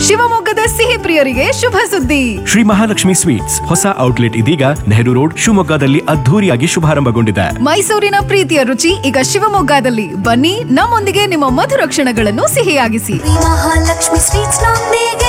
ಶಿವಮೊಗ್ಗದ ಸಿಹಿ ಪ್ರಿಯರಿಗೆ ಶುಭ ಸುದ್ದಿ ಶ್ರೀ ಮಹಾಲಕ್ಷ್ಮಿ ಸ್ವೀಟ್ಸ್ ಹೊಸ ಔಟ್ಲೆಟ್ ಇದೀಗ ನೆಹರು ರೋಡ್ ಶಿವಮೊಗ್ಗದಲ್ಲಿ ಅದ್ಧೂರಿಯಾಗಿ ಶುಭಾರಂಭಗೊಂಡಿದೆ ಮೈಸೂರಿನ ಪ್ರೀತಿಯ ರುಚಿ ಈಗ ಶಿವಮೊಗ್ಗದಲ್ಲಿ ಬನ್ನಿ ನಮ್ಮೊಂದಿಗೆ ನಿಮ್ಮ ಮಧುರ ಕ್ಷಣಗಳನ್ನು ಸಿಹಿಯಾಗಿಸಿ ಮಹಾಲಕ್ಷ್ಮಿ ಸ್ವೀಟ್ಸ್ ನೊಂದಿಗೆ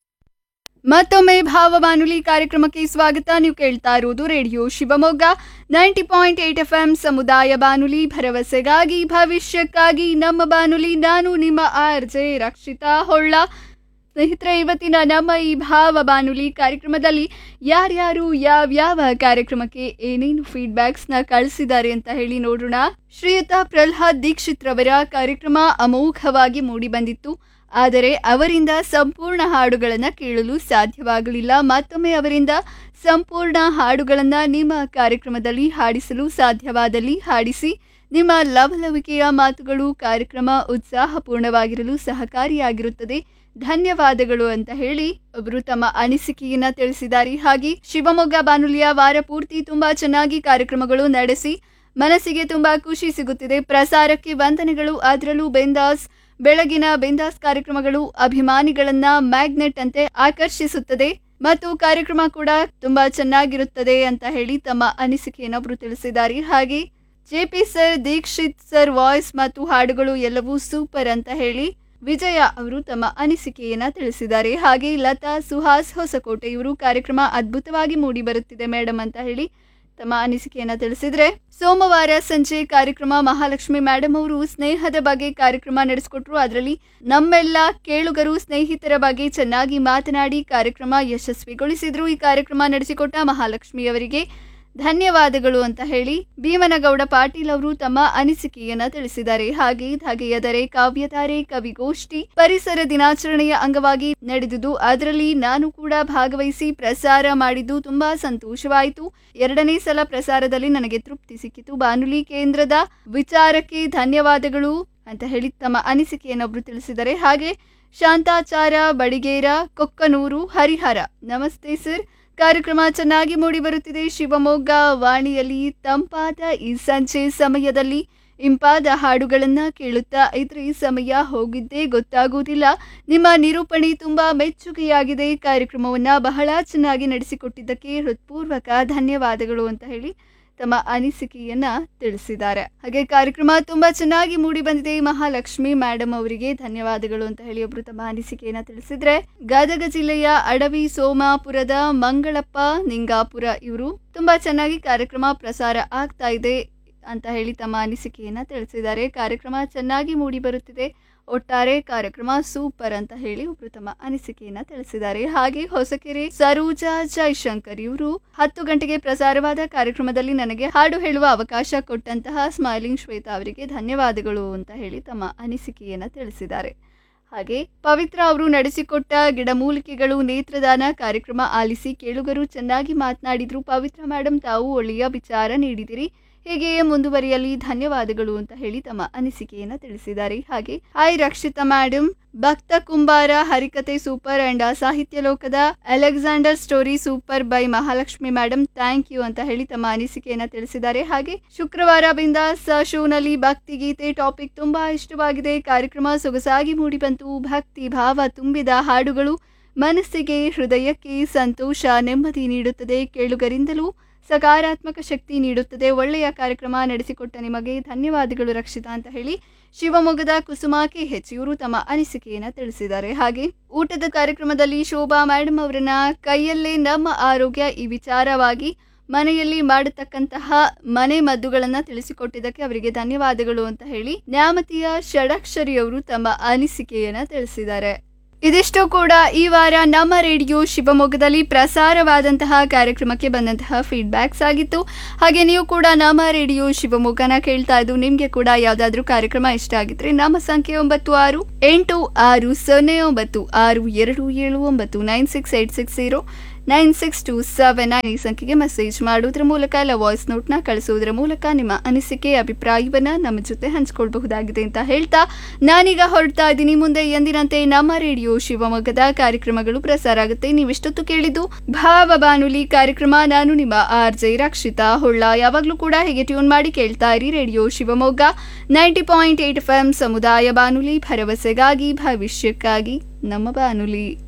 ಮತ್ತೊಮ್ಮೆ ಭಾವ ಬಾನುಲಿ ಕಾರ್ಯಕ್ರಮಕ್ಕೆ ಸ್ವಾಗತ ನೀವು ಕೇಳ್ತಾ ಇರುವುದು radio Shivamogga ninety point eight F M ಸಮುದಾಯ ಬಾನುಲಿ ಭರವಸೆಗಾಗಿ ಭವಿಷ್ಯಕ್ಕಾಗಿ ನಮ್ಮ ಬಾನುಲಿ ನಾನು ನಿಮ್ಮ ಆರ್ ಜೆ ರಕ್ಷಿತಾ ಹೊಳ್ಳ ಸ್ನೇಹಿತರೆ ಇವತ್ತಿನ ನಮ್ಮ ಈ ಭಾವ ಬಾನುಲಿ ಕಾರ್ಯಕ್ರಮದಲ್ಲಿ ಯಾರ್ಯಾರು ಯಾವ್ಯಾವ ಕಾರ್ಯಕ್ರಮಕ್ಕೆ ಏನೇನು ಫೀಡ್ಬ್ಯಾಕ್ಸ್ನ ಕಳಿಸಿದ್ದಾರೆ ಅಂತ ಹೇಳಿ ನೋಡೋಣ ಶ್ರೀಯುತ ಪ್ರಹ್ಲಾದ್ ದೀಕ್ಷಿತ್ ರವರ ಕಾರ್ಯಕ್ರಮ ಅಮೋಘವಾಗಿ ಮೂಡಿಬಂದಿತ್ತು ಆದರೆ ಅವರಿಂದ ಸಂಪೂರ್ಣ ಹಾಡುಗಳನ್ನು ಕೇಳಲು ಸಾಧ್ಯವಾಗಲಿಲ್ಲ ಮತ್ತೊಮ್ಮೆ ಅವರಿಂದ ಸಂಪೂರ್ಣ ಹಾಡುಗಳನ್ನು ನಿಮ್ಮ ಕಾರ್ಯಕ್ರಮದಲ್ಲಿ ಹಾಡಿಸಲು ಸಾಧ್ಯವಾದಲ್ಲಿ ಹಾಡಿಸಿ ನಿಮ್ಮ ಲವಲವಿಕೆಯ ಮಾತುಗಳು ಕಾರ್ಯಕ್ರಮ ಉತ್ಸಾಹಪೂರ್ಣವಾಗಿರಲು ಸಹಕಾರಿಯಾಗಿರುತ್ತದೆ ಧನ್ಯವಾದಗಳು ಅಂತ ಹೇಳಿ ಒಬ್ಬರು ತಮ್ಮ ಅನಿಸಿಕೆಯನ್ನ ತಿಳಿಸಿದ್ದಾರೆ ಹಾಗೆ ಶಿವಮೊಗ್ಗ ಬಾನುಲಿಯ ವಾರ ಪೂರ್ತಿ ತುಂಬಾ ಚೆನ್ನಾಗಿ ಕಾರ್ಯಕ್ರಮಗಳು ನಡೆಸಿ ಮನಸ್ಸಿಗೆ ತುಂಬಾ ಖುಷಿ ಸಿಗುತ್ತಿದೆ ಪ್ರಸಾರಕ್ಕೆ ವಂದನೆಗಳು ಅದರಲ್ಲೂ ಬೆಂದಾಸ್ ಬೆಳಗಿನ ಬೆಂದಾಸ್ ಕಾರ್ಯಕ್ರಮಗಳು ಅಭಿಮಾನಿಗಳನ್ನ ಮ್ಯಾಗ್ನೆಟ್ ಅಂತೆ ಆಕರ್ಷಿಸುತ್ತದೆ ಮತ್ತು ಕಾರ್ಯಕ್ರಮ ಕೂಡ ತುಂಬಾ ಚೆನ್ನಾಗಿರುತ್ತದೆ ಅಂತ ಹೇಳಿ ತಮ್ಮ ಅನಿಸಿಕೆಯನ್ನು ಒಬ್ರು ತಿಳಿಸಿದ್ದಾರೆ ಹಾಗೆ J P sir Dixit sir voice ಮತ್ತು ಹಾಡುಗಳು ಎಲ್ಲವೂ ಸೂಪರ್ ಅಂತ ಹೇಳಿ ವಿಜಯ ಅವರು ತಮ್ಮ ಅನಿಸಿಕೆಯನ್ನ ತಿಳಿಸಿದ್ದಾರೆ ಹಾಗೆ ಲತಾ ಸುಹಾಸ್ ಹೊಸಕೋಟೆ ಇವರು ಕಾರ್ಯಕ್ರಮ ಅದ್ಭುತವಾಗಿ ಮೂಡಿ ಬರುತ್ತಿದೆ ಮೇಡಮ್ ಅಂತ ಹೇಳಿ ತಮ್ಮ ಅನಿಸಿಕೆಯನ್ನ ತಿಳಿಸಿದ್ರೆ ಸೋಮವಾರ ಸಂಜೆ ಕಾರ್ಯಕ್ರಮ ಮಹಾಲಕ್ಷ್ಮಿ ಮೇಡಮ್ ಅವರು ಸ್ನೇಹದ ಬಗ್ಗೆ ಕಾರ್ಯಕ್ರಮ ನಡೆಸಿಕೊಟ್ರು ಅದರಲ್ಲಿ ನಮ್ಮೆಲ್ಲ ಕೇಳುಗರು ಸ್ನೇಹಿತರ ಬಗ್ಗೆ ಚೆನ್ನಾಗಿ ಮಾತನಾಡಿ ಕಾರ್ಯಕ್ರಮ ಯಶಸ್ವಿಗೊಳಿಸಿದ್ರು ಈ ಕಾರ್ಯಕ್ರಮ ನಡೆಸಿಕೊಟ್ಟ ಮಹಾಲಕ್ಷ್ಮಿ ಅವರಿಗೆ ಧನ್ಯವಾದಗಳು ಅಂತ ಹೇಳಿ ಭೀಮನಗೌಡ ಪಾಟೀಲ್ ಅವರು ತಮ್ಮ ಅನಿಸಿಕೆಯನ್ನ ತಿಳಿಸಿದ್ದಾರೆ ಹಾಗೆ ಧಾಗೆಯದರೆ ಕಾವ್ಯತಾರೆ ಕವಿಗೋಷ್ಠಿ ಪರಿಸರ ದಿನಾಚರಣೆಯ ಅಂಗವಾಗಿ ನಡೆದುದು ಅದರಲ್ಲಿ ನಾನು ಕೂಡ ಭಾಗವಹಿಸಿ ಪ್ರಸಾರ ಮಾಡಿದ್ದು ತುಂಬಾ ಸಂತೋಷವಾಯಿತು ಎರಡನೇ ಸಲ ಪ್ರಸಾರದಲ್ಲಿ ನನಗೆ ತೃಪ್ತಿ ಸಿಕ್ಕಿತು ಬಾನುಲಿ ಕೇಂದ್ರದ ವಿಚಾರಕ್ಕೆ ಧನ್ಯವಾದಗಳು ಅಂತ ಹೇಳಿ ತಮ್ಮ ಅನಿಸಿಕೆಯನ್ನೊಬ್ರು ತಿಳಿಸಿದ್ದಾರೆ ಹಾಗೆ ಶಾಂತಾಚಾರ ಬಡಿಗೇರ ಕೊಕ್ಕನೂರು ಹರಿಹರ ನಮಸ್ತೆ ಸರ್ ಕಾರ್ಯಕ್ರಮ ಚೆನ್ನಾಗಿ ಮೂಡಿ ಬರುತ್ತಿದೆ ಶಿವಮೊಗ್ಗ ವಾಣಿಯಲ್ಲಿ ತಂಪಾದ ಈ ಸಂಜೆ ಸಮಯದಲ್ಲಿ ಇಂಪಾದ ಹಾಡುಗಳನ್ನ ಕೇಳುತ್ತಾ ಇದ್ರೆ ಸಮಯ ಹೋಗಿದ್ದೇ ಗೊತ್ತಾಗುವುದಿಲ್ಲ ನಿಮ್ಮ ನಿರೂಪಣೆ ತುಂಬಾ ಮೆಚ್ಚುಗೆಯಾಗಿದೆ ಕಾರ್ಯಕ್ರಮವನ್ನ ಬಹಳ ಚೆನ್ನಾಗಿ ನಡೆಸಿಕೊಟ್ಟಿದ್ದಕ್ಕೆ ಹೃತ್ಪೂರ್ವಕ ಧನ್ಯವಾದಗಳು ಅಂತ ಹೇಳಿ ತಮ್ಮ ಅನಿಸಿಕೆಯನ್ನ ತಿಳಿಸಿದ್ದಾರೆ ಹಾಗೆ ಕಾರ್ಯಕ್ರಮ ತುಂಬಾ ಚೆನ್ನಾಗಿ ಮೂಡಿ ಬಂದಿದೆ ಮಹಾಲಕ್ಷ್ಮಿ ಮೇಡಮ್ ಅವರಿಗೆ ಧನ್ಯವಾದಗಳು ಅಂತ ಹೇಳಿ ಒಬ್ರು ತಮ್ಮ ಅನಿಸಿಕೆಯನ್ನ ತಿಳಿಸಿದ್ರೆ ಗದಗ ಜಿಲ್ಲೆಯ ಅಡವಿ ಸೋಮಾಪುರದ ಮಂಗಳಪ್ಪ ನಿಂಗಾಪುರ ಇವರು ತುಂಬಾ ಚೆನ್ನಾಗಿ ಕಾರ್ಯಕ್ರಮ ಪ್ರಸಾರ ಆಗ್ತಾ ಇದೆ ಅಂತ ಹೇಳಿ ತಮ್ಮ ಅನಿಸಿಕೆಯನ್ನ ತಿಳಿಸಿದ್ದಾರೆ ಕಾರ್ಯಕ್ರಮ ಚೆನ್ನಾಗಿ ಮೂಡಿ ಬರುತ್ತಿದೆ ಒಟ್ಟಾರೆ ಕಾರ್ಯಕ್ರಮ ಸೂಪರ್ ಅಂತ ಹೇಳಿ ಒಬ್ರು ತಮ್ಮ ಅನಿಸಿಕೆಯನ್ನ ತಿಳಿಸಿದ್ದಾರೆ ಹಾಗೆ ಹೊಸಕೆರೆ ಸರೋಜಾ ಜೈಶಂಕರ್ ಇವರು ಹತ್ತು ಗಂಟೆಗೆ ಪ್ರಸಾರವಾದ ಕಾರ್ಯಕ್ರಮದಲ್ಲಿ ನನಗೆ ಹಾಡು ಹೇಳುವ ಅವಕಾಶ ಕೊಟ್ಟಂತಹ ಸ್ಮೈಲಿಂಗ್ ಶ್ವೇತಾ ಅವರಿಗೆ ಧನ್ಯವಾದಗಳು ಅಂತ ಹೇಳಿ ತಮ್ಮ ಅನಿಸಿಕೆಯನ್ನ ತಿಳಿಸಿದ್ದಾರೆ ಹಾಗೆ ಪವಿತ್ರ ಅವರು ನಡೆಸಿಕೊಟ್ಟ ಗಿಡಮೂಲಿಕೆಗಳು ನೇತ್ರದಾನ ಕಾರ್ಯಕ್ರಮ ಆಲಿಸಿ ಕೇಳುಗರು ಚೆನ್ನಾಗಿ ಮಾತನಾಡಿದ್ರು ಪವಿತ್ರ ಮೇಡಮ್ ತಾವು ಒಳ್ಳೆಯ ವಿಚಾರ ನೀಡಿದಿರಿ ಹೀಗೆಯೇ ಮುಂದುವರಿಯಲಿ ಧನ್ಯವಾದಗಳು ಅಂತ ಹೇಳಿ ತಮ್ಮ ಅನಿಸಿಕೆಯನ್ನ ತಿಳಿಸಿದ್ದಾರೆ ಹಾಗೆ ಹಾಯ್ ರಕ್ಷಿತಾ ಮೇಡಮ್ ಭಕ್ತ ಕುಂಬಾರ ಹರಿಕತೆ ಸೂಪರ್ ಅಂಡ್ ಸಾಹಿತ್ಯ ಲೋಕದ Alexander story super by Mahalakshmi madam thank you ಅಂತ ಹೇಳಿ ತಮ್ಮ ಅನಿಸಿಕೆಯನ್ನ ತಿಳಿಸಿದ್ದಾರೆ ಹಾಗೆ ಶುಕ್ರವಾರ ಬಿಂದಾಸ್ ಶೋನಲ್ಲಿ ಭಕ್ತಿ ಗೀತೆ ಟಾಪಿಕ್ ತುಂಬಾ ಇಷ್ಟವಾಗಿದೆ ಕಾರ್ಯಕ್ರಮ ಸೊಗಸಾಗಿ ಮೂಡಿಬಂತು ಭಕ್ತಿ ಭಾವ ತುಂಬಿದ ಹಾಡುಗಳು ಮನಸ್ಸಿಗೆ ಹೃದಯಕ್ಕೆ ಸಂತೋಷ ನೆಮ್ಮದಿ ನೀಡುತ್ತದೆ ಕೇಳುಗರಿಂದಲೂ ಸಕಾರಾತ್ಮಕ ಶಕ್ತಿ ನೀಡುತ್ತದೆ ಒಳ್ಳೆಯ ಕಾರ್ಯಕ್ರಮ ನಡೆಸಿಕೊಟ್ಟ ನಿಮಗೆ ಧನ್ಯವಾದಗಳು ರಕ್ಷಿತಾ ಅಂತ ಹೇಳಿ ಶಿವಮೊಗ್ಗದ ಕುಸುಮಾ ಕೆ ಹೆಚ್ ಇವರು ತಮ್ಮ ಅನಿಸಿಕೆಯನ್ನ ತಿಳಿಸಿದ್ದಾರೆ ಹಾಗೆ ಊಟದ ಕಾರ್ಯಕ್ರಮದಲ್ಲಿ ಶೋಭಾ ಮೇಡಮ್ ಅವರನ್ನ ಕೈಯಲ್ಲೇ ನಮ್ಮ ಆರೋಗ್ಯ ಈ ವಿಚಾರವಾಗಿ ಮನೆಯಲ್ಲಿ ಮಾಡತಕ್ಕಂತಹ ಮನೆ ಮದ್ದುಗಳನ್ನ ತಿಳಿಸಿಕೊಟ್ಟಿದ್ದಕ್ಕೆ ಅವರಿಗೆ ಧನ್ಯವಾದಗಳು ಅಂತ ಹೇಳಿ ನ್ಯಾಮತಿಯ ಷಡಕ್ಷರಿ ಅವರು ತಮ್ಮ ಅನಿಸಿಕೆಯನ್ನ ತಿಳಿಸಿದ್ದಾರೆ ಇದಿಷ್ಟು ಕೂಡ ಈ ವಾರ ನಮ್ಮ ರೇಡಿಯೋ ಶಿವಮೊಗ್ಗದಲ್ಲಿ ಪ್ರಸಾರವಾದಂತಹ ಕಾರ್ಯಕ್ರಮಕ್ಕೆ ಬಂದಂತಹ ಫೀಡ್ಬ್ಯಾಕ್ಸ್ ಆಗಿತ್ತು ಹಾಗೆ ನೀವು ಕೂಡ ನಮ್ಮ ರೇಡಿಯೋ ಶಿವಮೊಗ್ಗನ ಕೇಳ್ತಾ ಇದ್ದು ನಿಮಗೆ ಕೂಡ ಯಾವುದಾದ್ರೂ ಕಾರ್ಯಕ್ರಮ ಇಷ್ಟ ಆಗಿದ್ರೆ ನಮ್ಮ ಸಂಖ್ಯೆ ಒಂಬತ್ತು ಆರು ಎಂಟು ಆರು ಸೊನ್ನೆ ಒಂಬತ್ತು ಆರು ಎರಡು ಏಳು ಒಂಬತ್ತು nine six eight six zero nine six two seven nine ಈ ಸಂಖ್ಯೆಗೆ ಮೆಸೇಜ್ ಮಾಡೋದ್ರ ಮೂಲಕ ಇಲ್ಲ ವಾಯ್ಸ್ ನೋಟ್ನ ಕಳಿಸೋದ್ರ ಮೂಲಕ ನಿಮ್ಮ ಅನಿಸಿಕೆ ಅಭಿಪ್ರಾಯವನ್ನ ನಮ್ಮ ಜೊತೆ ಹಂಚ್ಕೊಳ್ಬಹುದಾಗಿದೆ ಅಂತ ಹೇಳ್ತಾ ನಾನೀಗ ಹೊರಡ್ತಾ ಇದ್ದೀನಿ ಮುಂದೆ ಎಂದಿನಂತೆ ನಮ್ಮ ರೇಡಿಯೋ ಶಿವಮೊಗ್ಗದ ಕಾರ್ಯಕ್ರಮಗಳು ಪ್ರಸಾರ ಆಗುತ್ತೆ ನೀವಿಷ್ಟೊತ್ತು ಕೇಳಿದ್ದು ಭಾವ ಬಾನುಲಿ ಕಾರ್ಯಕ್ರಮ ನಾನು ನಿಮ್ಮ ಆರ್ ಜೆ ರಕ್ಷಿತಾ ಹೊಳ್ಳ ಯಾವಾಗಲೂ ಕೂಡ ಹೀಗೆ ಟ್ಯೂನ್ ಮಾಡಿ ಕೇಳ್ತಾ ಇರಿ radio Shivamogga ninety point eight F M ಸಮುದಾಯ ಬಾನುಲಿ ಭರವಸೆಗಾಗಿ ಭವಿಷ್ಯಕ್ಕಾಗಿ ನಮ್ಮ ಬಾನುಲಿ